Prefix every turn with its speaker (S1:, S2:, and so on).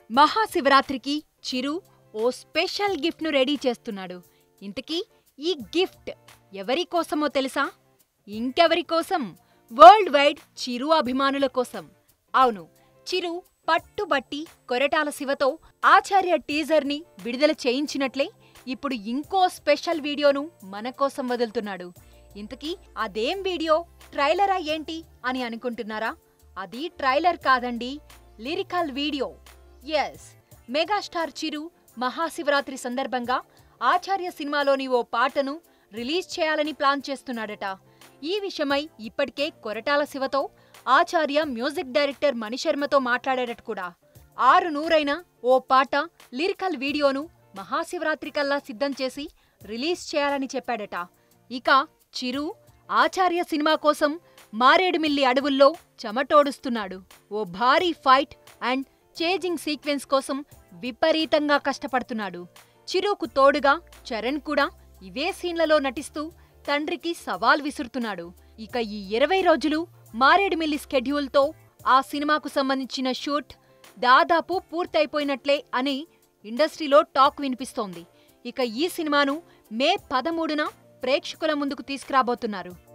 S1: మహాశివరాత్రికి చిరు ఓ special గిఫ్ట్ను ready చేస్తున్నాడు ఇంతకీ ఈ గిఫ్ట్ ఎవరి కోసమో తెలుసా ఇంకెవరి కోసం వరల్డ్ వైడ్ చిరు అభిమానుల కోసం అవును చిరు పట్టుబట్టి కొరటాల శివతో ఆచార్య టీజర్ని విడుదల చేయించినట్లే ఇప్పుడు ఇంకో స్పెషల్ వీడియోను మన కోసం వదులుతున్నాడు ఇంతకీ అదేం వీడియో ట్రైలరా ఏంటి అని అనుకుంటున్నారా అది ట్రైలర్ కాదండి lyrical video yes megastar Chiru Mahashivratri సందర్భంగా ఆచార్య సినిమాలోని ఓ పాటను రిలీజ్ చేయాలని ప్లాన్ చేస్తున్నాడట ఈ విషయమై ఇప్పటికే కొరటాల శివతో ఆచార్య మ్యూజిక్ డైరెక్టర్ మణిశర్మతో మాట్లాడాడట కూడా ఆరు నూరైన ఓ పాట లిరికల్ వీడియోను మహాశివరాత్రి కల్లా సిద్ధం చేసి రిలీజ్ చేయాలని చెప్పాడట ఇక చిరు ఆచార్య సినిమా కోసం మారేడుమిల్లి అడవుల్లో చెమటోడుస్తున్నాడు ఓ భారీ ఫైట్ అండ్ చేజింగ్ సీక్వెన్స్ కోసం విపరీతంగా కష్టపడుతున్నాడు చిరుకు తోడుగా చరణ్ కూడా ఇవే సీన్లలో నటిస్తూ తండ్రికి సవాల్ విసురుతున్నాడు ఇక ఈ ఇరవై రోజులు మారేడుమిల్లి స్కెడ్యూల్తో ఆ సినిమాకు సంబంధించిన షూట్ దాదాపు పూర్తయిపోయినట్లే అని ఇండస్ట్రీలో టాక్ వినిపిస్తోంది ఇక ఈ సినిమాను మే పదమూడున ప్రేక్షకుల ముందుకు తీసుకురాబోతున్నారు